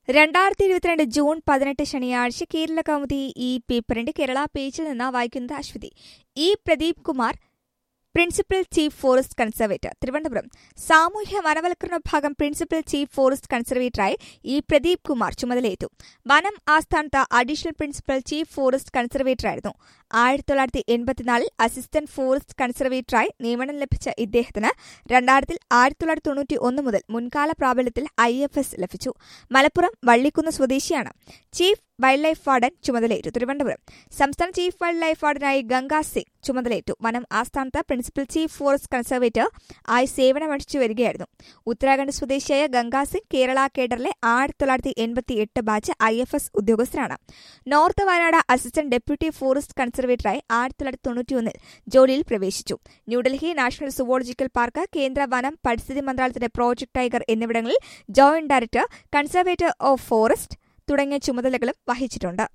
രണ്ടായിരത്തി ഇരുപത്തിരണ്ട് ജൂൺ പതിനെട്ട് ശനിയാഴ്ച കേരള കൗമുദി ഈ പേപ്പറിന്റെ കേരള പേജിൽ നിന്ന് വായിക്കുന്നത് Aswathi E Pradeep Kumar principal chief forest conservator Thiruvananthapuram സാമൂഹ്യ വനവൽക്കരണ വിഭാഗം പ്രിൻസിപ്പൽ ചീഫ് ഫോറസ്റ്റ് കൺസർവേറ്ററായി ഇ പ്രദീപ് കുമാർ ചുമതലയേറ്റു വനം ആസ്ഥാനത്ത് അഡീഷണൽ പ്രിൻസിപ്പൽ ചീഫ് ഫോറസ്റ്റ് കൺസർവേറ്ററായിരുന്നു ആയിരത്തി തൊള്ളായിരത്തി എൺപത്തിനാലിൽ അസിസ്റ്റന്റ് ഫോറസ്റ്റ് കൺസർവേറ്ററായി നിയമനം ലഭിച്ച ഇദ്ദേഹത്തിന് രണ്ടായിരത്തിൽ ആയിരത്തി തൊള്ളായിരത്തി തൊണ്ണൂറ്റി ഒന്ന് മുതൽ മുൻകാല പ്രാബല്യത്തിൽ ഐ എഫ് എസ് ലഭിച്ചു മലപ്പുറം വള്ളിക്കുന്ന് സ്വദേശിയാണ് ചീഫ് വൈൽഡ് ലൈഫ് വാർഡൻ ചുമതലയേറ്റു തിരുവനന്തപുരം സംസ്ഥാന ചീഫ് വൈൽഡ് ലൈഫ് വാർഡനായി ഗംഗാ സിംഗ് ചുമതലയേറ്റു വനം ആസ്ഥാനത്ത് പ്രിൻസിപ്പൽ ചീഫ് ഫോറസ്റ്റ് കൺസർവേറ്റർ ആയി സേവനമനുഷ്ഠിച്ചു വരികയായിരുന്നു ഉത്തരാഖണ്ഡ് സ്വദേശിയായ ഗംഗാ സിംഗ് കേരള കേഡറിലെ ആയിരത്തി തൊള്ളായിരത്തി എൺപത്തി എട്ട് ബാച്ച് ഐ എഫ് എസ് ഉദ്യോഗസ്ഥനാണ് north Wayanad assistant deputy forest കൺസർവേറ്ററായി ആയിരത്തി തൊള്ളായിരത്തി തൊണ്ണൂറ്റിയൊന്നിൽ ജോലിയിൽ പ്രവേശിച്ചു ന്യൂഡൽഹി നാഷണൽ സുവോളജിക്കൽ പാർക്ക് കേന്ദ്ര വനം പരിസ്ഥിതി മന്ത്രാലയത്തിന്റെ പ്രോജക്ട് ടൈഗർ എന്നിവിടങ്ങളിൽ joint director conservator of forest തുടങ്ങിയ ചുമതലകളും വഹിച്ചിട്ടുണ്ട്